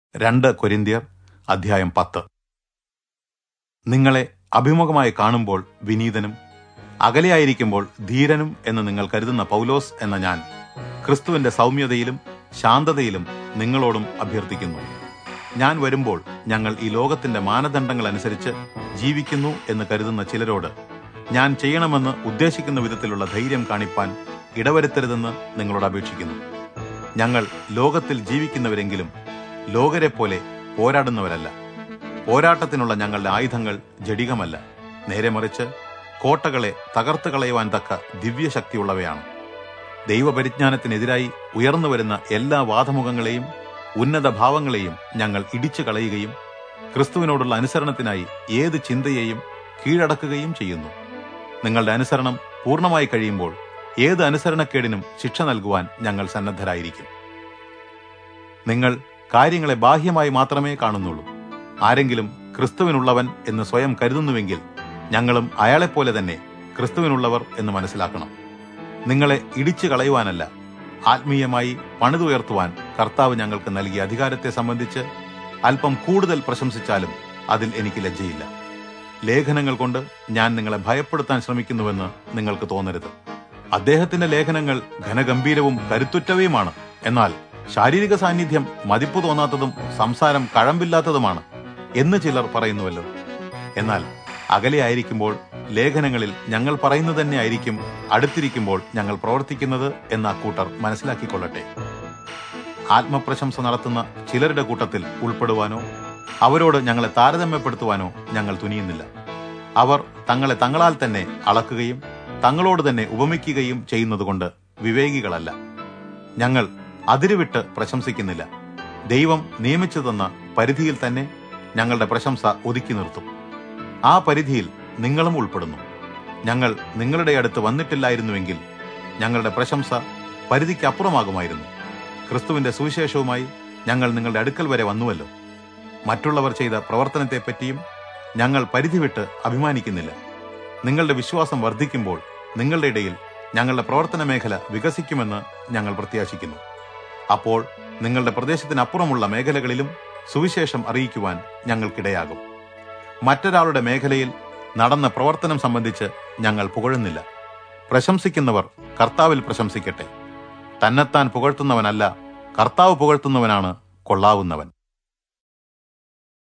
രണ്ട് കൊരിന്തിയർ അധ്യായം പത്ത് നിങ്ങളെ അഭിമുഖമായി കാണുമ്പോൾ വിനീതനും അകലെയായിരിക്കുമ്പോൾ ധീരനും എന്ന് നിങ്ങൾ കരുതുന്ന പൗലോസ് എന്ന ഞാൻ ക്രിസ്തുവിന്റെ സൗമ്യതയിലും ശാന്തതയിലും നിങ്ങളോടും അഭ്യർത്ഥിക്കുന്നു ഞാൻ വരുമ്പോൾ ഞങ്ങൾ ഈ ലോകത്തിന്റെ മാനദണ്ഡങ്ങൾ അനുസരിച്ച് ജീവിക്കുന്നു എന്ന് കരുതുന്ന ചിലരോട് ഞാൻ ചെയ്യണമെന്ന് ഉദ്ദേശിക്കുന്ന വിധത്തിലുള്ള ധൈര്യം കാണിപ്പാൻ ഇടവരുത്തരുതെന്ന് നിങ്ങളോട് അപേക്ഷിക്കുന്നു ഞങ്ങൾ ലോകത്തിൽ ജീവിക്കുന്നവരെങ്കിലും ലോകരെ പോലെ പോരാടുന്നവരല്ല പോരാട്ടത്തിനുള്ള ഞങ്ങളുടെ ആയുധങ്ങൾ ജഡികമല്ല നേരെ മറിച്ച് കോട്ടകളെ തകർത്ത് കളയുവാൻ തക്ക ദിവ്യശക്തിയുള്ളവയാണ് ദൈവപരിജ്ഞാനത്തിനെതിരായി ഉയർന്നു വരുന്ന എല്ലാ വാദമുഖങ്ങളെയും ഉന്നത ഭാവങ്ങളെയും ഞങ്ങൾ ഇടിച്ചു കളയുകയും ക്രിസ്തുവിനോടുള്ള അനുസരണത്തിനായി ഏത് ചിന്തയെയും കീഴടക്കുകയും ചെയ്യുന്നു നിങ്ങളുടെ അനുസരണം പൂർണ്ണമായി കഴിയുമ്പോൾ ഏത് അനുസരണക്കേടിനും ശിക്ഷ നൽകുവാൻ ഞങ്ങൾ സന്നദ്ധരായിരിക്കും നിങ്ങൾ കാര്യങ്ങളെ ബാഹ്യമായി മാത്രമേ കാണുന്നുള്ളൂ ആരെങ്കിലും ക്രിസ്തുവിനുള്ളവൻ എന്ന് സ്വയം കരുതുന്നുവെങ്കിൽ ഞങ്ങളും അയാളെപ്പോലെ തന്നെ ക്രിസ്തുവിനുള്ളവർ എന്ന് മനസ്സിലാക്കണം നിങ്ങളെ ഇടിച്ചു കളയുവാനല്ല ആത്മീയമായി പണിതുയർത്തുവാൻ കർത്താവ് ഞങ്ങൾക്ക് നൽകിയ അധികാരത്തെ സംബന്ധിച്ച് അല്പം കൂടുതൽ പ്രശംസിച്ചാലും അതിൽ എനിക്ക് ലജ്ജയില്ല ലേഖനങ്ങൾ കൊണ്ട് ഞാൻ നിങ്ങളെ ഭയപ്പെടുത്താൻ ശ്രമിക്കുന്നുവെന്ന് നിങ്ങൾക്ക് തോന്നരുത് അദ്ദേഹത്തിന്റെ ലേഖനങ്ങൾ ഘനഗംഭീരവും കരുത്തുറ്റവയുമാണ് എന്നാൽ ശാരീരിക സാന്നിധ്യം മതിപ്പ് തോന്നാത്തതും സംസാരം കഴമ്പില്ലാത്തതുമാണ് എന്ന് ചിലർ പറയുന്നുവല്ലോ എന്നാൽ അകലെയായിരിക്കുമ്പോൾ ലേഖനങ്ങളിൽ ഞങ്ങൾ പറയുന്നത് തന്നെ ആയിരിക്കും അടുത്തിരിക്കുമ്പോൾ ഞങ്ങൾ പ്രവർത്തിക്കുന്നത് എന്ന അക്കൂട്ടർ മനസ്സിലാക്കിക്കൊള്ളട്ടെ ആത്മപ്രശംസ നടത്തുന്ന ചിലരുടെ കൂട്ടത്തിൽ ഉൾപ്പെടുവാനോ അവരോട് ഞങ്ങളെ താരതമ്യപ്പെടുത്തുവാനോ ഞങ്ങൾ തുനിയുന്നില്ല അവർ തങ്ങളെ തങ്ങളാൽ തന്നെ അളക്കുകയും തങ്ങളോട് തന്നെ ഉപമിക്കുകയും ചെയ്യുന്നതുകൊണ്ട് വിവേകികളല്ല ഞങ്ങൾ അതിരുവിട്ട് പ്രശംസിക്കുന്നില്ല ദൈവം നിയമിച്ചു തന്ന പരിധിയിൽ തന്നെ ഞങ്ങളുടെ പ്രശംസ ഒതുക്കി നിർത്തും ആ പരിധിയിൽ നിങ്ങളും ഉൾപ്പെടുന്നു ഞങ്ങൾ നിങ്ങളുടെ അടുത്ത് വന്നിട്ടില്ലായിരുന്നുവെങ്കിൽ ഞങ്ങളുടെ പ്രശംസ പരിധിക്കപ്പുറമാകുമായിരുന്നു ക്രിസ്തുവിന്റെ സുവിശേഷവുമായി ഞങ്ങൾ നിങ്ങളുടെ അടുക്കൽ വരെ വന്നുവല്ലോ മറ്റുള്ളവർ ചെയ്ത പ്രവർത്തനത്തെപ്പറ്റിയും ഞങ്ങൾ പരിധി വിട്ട് അഭിമാനിക്കുന്നില്ല നിങ്ങളുടെ വിശ്വാസം വർദ്ധിക്കുമ്പോൾ നിങ്ങളുടെ ഇടയിൽ ഞങ്ങളുടെ പ്രവർത്തന മേഖല വികസിക്കുമെന്ന് ഞങ്ങൾ പ്രത്യാശിക്കുന്നു അപ്പോൾ നിങ്ങളുടെ പ്രദേശത്തിനപ്പുറമുള്ള മേഖലകളിലും സുവിശേഷം അറിയിക്കുവാൻ ഞങ്ങൾക്കിടയാകും മറ്റൊരാളുടെ മേഖലയിൽ നടന്ന പ്രവർത്തനം സംബന്ധിച്ച് ഞങ്ങൾ പുകഴുന്നില്ല പ്രശംസിക്കുന്നവർ കർത്താവിൽ പ്രശംസിക്കട്ടെ തന്നെത്താൻ പുകഴ്ത്തുന്നവനല്ല കർത്താവ് പുകഴ്ത്തുന്നവനാണ് കൊള്ളാവുന്നവൻ